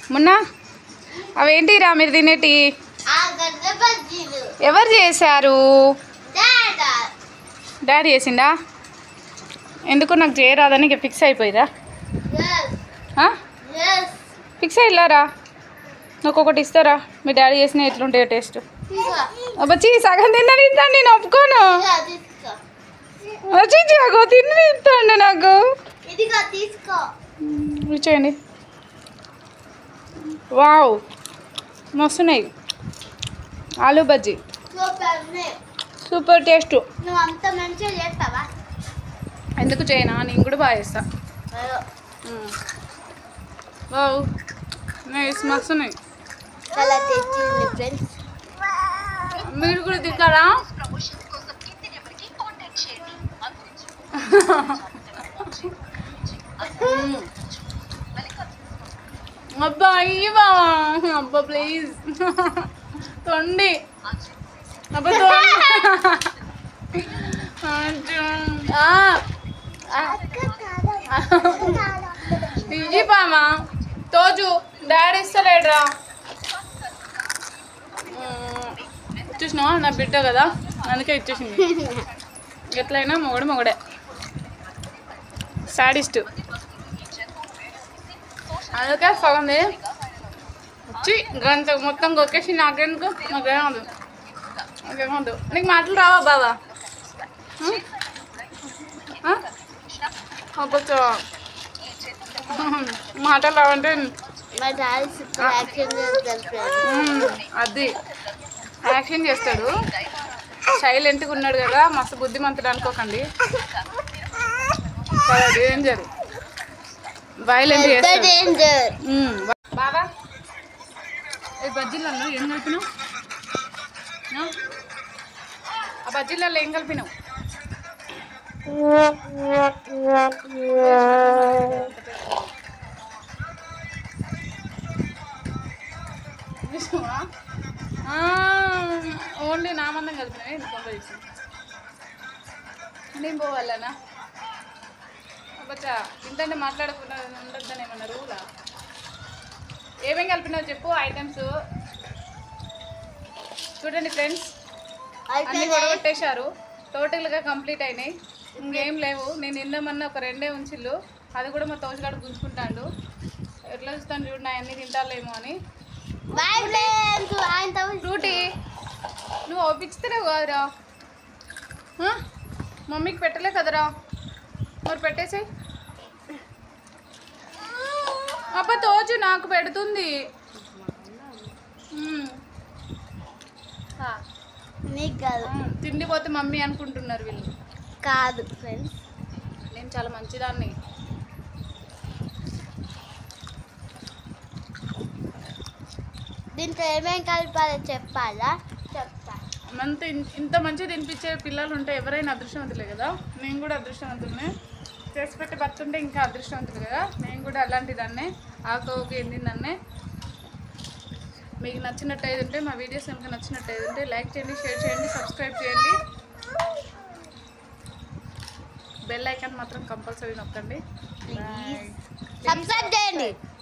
మొన్న అవేంటిరా మీరు తినేటి ఆ గడ్డ బజ్జీలు ఎవరు చేశారు డాడా డాడీ చేసిండా ఎందుకు నాకు చేయరాదని ఇక ఫిక్స్ అయిపోయిరా ఎస్ ఆ? ఎస్ ఫిక్స్ అయ్యిల్లారా నాకు ఒకటి ఇస్తారా మీ డాడీ చేసిన ఎట్లుంటాయో టేస్ట్ తీసుకో వచ్చి సగం తిన్నది ఇస్తాను నేను ఒప్పుకోను ఇదిగో తీసుకో వచ్చి జాగో తిన్నది ఇస్తాండి నాకు ఇదిగో తీసుకో ఇచ్చేయండి వావ్ మస్తున్నాయి ఆలూ బజ్జీ సూపర్ నే. సూపర్ టేస్ట్ నువ్వు అంత మంచిగా చేస్తావా ఎందుకు చేయనా నేను కూడా బాగా చేస్తా అదో. వావ్ నైస్ మస్తున్నాయి చాలా టేస్టీ ఉంది ఫ్రెండ్స్ మీరు కూడా తింటారా మ్మ్. అబ్బా ఇవా అబ్బా ప్లీజ్ తొండి అబ్బా తొండి అచ్చా. ఆ. ఆ. ఇయ్యి పామా తోజు డాడీ ఇస్తలేడురా చూసినావా నా బిడ్డ కదా అందుకే ఇచ్చేసింది ఎట్లయినా మొగడు మొగడే సాడిస్ట్ అందుకే సగంది వచ్చి గంట మొత్తం కొక్కేసి నాకెందుకు నాకేమదు నాకేమదు నీకు మాటలు రావా బావా ఉం? ఆ? అబ్బచ్చా. మాటలు రావంటే మా డాడీ సూపర్ యాక్షన్ చేస్తారు ఫ్రెండ్స్ ఉమ్, అది యాక్షన్ చేస్తాడు సైలెంట్గా ఉన్నాడు కదా మస్తు బుద్ధిమంతుడు అనుకోకండి చాలా డేంజర్ వైలెంట్ పెద్ద చేస్తాడు డేంజర్ ఉమ్, బాబా ఈ బజ్జీలలో ఏం కలిపినావు ఆ? ఆ బజ్జీలలో ఏం కలిపినావు చూసావా? ఆ, ఓన్లీ నా మందం కలిపినవే ఇంత కొంత చేసి నేను పోవాలనా అబ్బచ్చా ఇంతంటే మాట్లాడకుండా ఉండొద్దని ఏమన్నా రూలా ఏమేం కలిపినావు చెప్పు ఐటమ్స్ చూడండి ఫ్రెండ్స్ అన్ని కొడగొట్టేశారు టోటల్గా కంప్లీట్ అయినాయి ఇంకేం లేవు నేను ఇందామన్నా ఒక రెండే ఉంచిల్లు అది కూడా మా తోచగాడు గుంజుకుంటాడు ఎట్లా చూస్తాను చూడు నా అన్ని తింటాలేమో అని బాయ్ ఫ్రెండ్స్ ఆయనతో ఫ్రూటీ నువ్వు ఓపించుతలేవు కదరా ఆ? మమ్మీకి పెట్టలే కదరా మరి పెట్టేసి అబ్బా తోచు నాకు పెడుతుంది మ్మ్. నీకు కాదు మ్మ్. తిండిపోతే మమ్మీ అనుకుంటున్నారు వీళ్ళు కాదు ఫ్రెండ్స్ నేను చాలా మంచిదాన్ని దీంట్లో ఏమేం కలపాలో చెప్పాలా చెప్తా అంత ఇన్- ఇంత మంచిగా తినిపించే పిల్లలు ఉంటే ఎవరైనా అదృష్టవంతులే కదా నేను కూడా అదృష్టవంతులనే చేసి పెట్టి బతుంటే ఇంకా అదృష్టవంతులు కదా నేను కూడా అలాంటి దాన్నే ఆకోకి ఎండిందాన్నే మీకు నచ్చినట్టు అయితే ఉంటే మా వీడియోస్ కనుక నచ్చినట్టు అయితే ఉంటే లైక్ చేయండి షేర్ చేయండి సబ్స్క్రైబ్ చేయండి బెల్ ఐకాన్ మాత్రం కంపల్సరీ నొక్కండి బాయ్ సబ్స్క్రైబ్ చేయండి